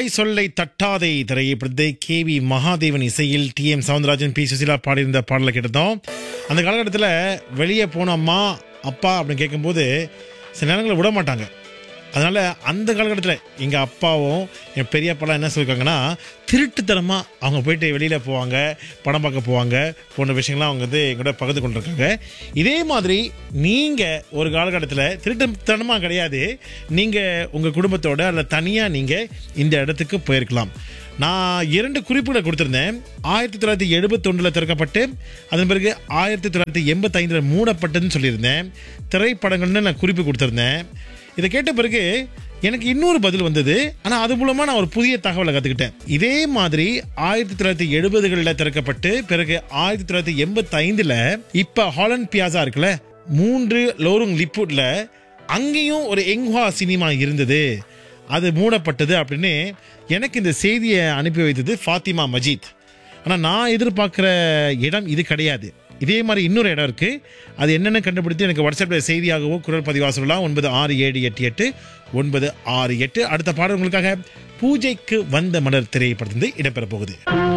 தாய் சொல்லை தட்டாதை திரையப்படுத்த கே வி மகாதேவன் இசையில் T M Soundararajan P Susheela பாடியிருந்த பாடலை கேட்டதும் அந்த காலகட்டத்தில் வெளியே போன அம்மா அப்பா அப்படின்னு கேட்கும்போது சில நேரங்களில் விட மாட்டாங்க அதனால் அந்த காலகட்டத்தில் எங்கள் அப்பாவும் என் பெரியப்பாலாம் என்ன சொல்லியிருக்காங்கன்னா திருட்டுத்தனமாக அவங்க போயிட்டு வெளியில் போவாங்க படம் பார்க்க போவாங்க போன்ற விஷயங்கள்லாம் அவங்க வந்து எங்கூட பகிர்ந்து கொண்டிருக்காங்க இதே மாதிரி நீங்கள் ஒரு காலகட்டத்தில் திருட்டுத்தனமாக கிடையாது நீங்கள் உங்கள் குடும்பத்தோட அல்ல தனியாக நீங்கள் இந்த இடத்துக்கு போயிருக்கலாம் நான் இரண்டு குறிப்புகளை கொடுத்துருந்தேன் ஆயிரத்தி தொள்ளாயிரத்தி எழுபத்தொன்னில் திறக்கப்பட்டு அதன் பிறகு ஆயிரத்தி தொள்ளாயிரத்தி எண்பத்தைந்தில் மூடப்பட்டதுன்னு சொல்லியிருந்தேன் திரைப்படங்கள்னு நான் குறிப்பு கொடுத்துருந்தேன் இதை கேட்ட பிறகு எனக்கு இன்னொரு பதில் வந்தது ஆனால் அது மூலமாக நான் ஒரு புதிய தகவலை கற்றுக்கிட்டேன் இதே மாதிரி ஆயிரத்தி தொள்ளாயிரத்தி எழுபதுகளில் திறக்கப்பட்டு பிறகு ஆயிரத்தி தொள்ளாயிரத்தி எண்பத்தைந்தில் இப்போ ஹாலண்ட் பியாசா இருக்குல்ல மூன்று லோருங் லிப்புட்ல அங்கேயும் ஒரு எங்ஹா சினிமா இருந்தது அது மூடப்பட்டது அப்படின்னு எனக்கு இந்த செய்தியை அனுப்பி வைத்தது ஃபாத்திமா மஜீத் ஆனால் நான் எதிர்பார்க்குற இடம் இது கிடையாது இதே மாதிரி இன்னொரு இடம் இருக்குது அது என்னென்னு கண்டுபிடித்து எனக்கு வாட்ஸ்அப்பில் செய்தியாகவோ குரல் பதிவாக சொல்லலாம் ஒன்பது ஆறு ஏழு எட்டு எட்டு ஒன்பது ஆறு எட்டு அடுத்த பாடல் உங்களுக்காக பூஜைக்கு வந்த மலர் திரைப்படத்திலிருந்து இடம்பெற போகுது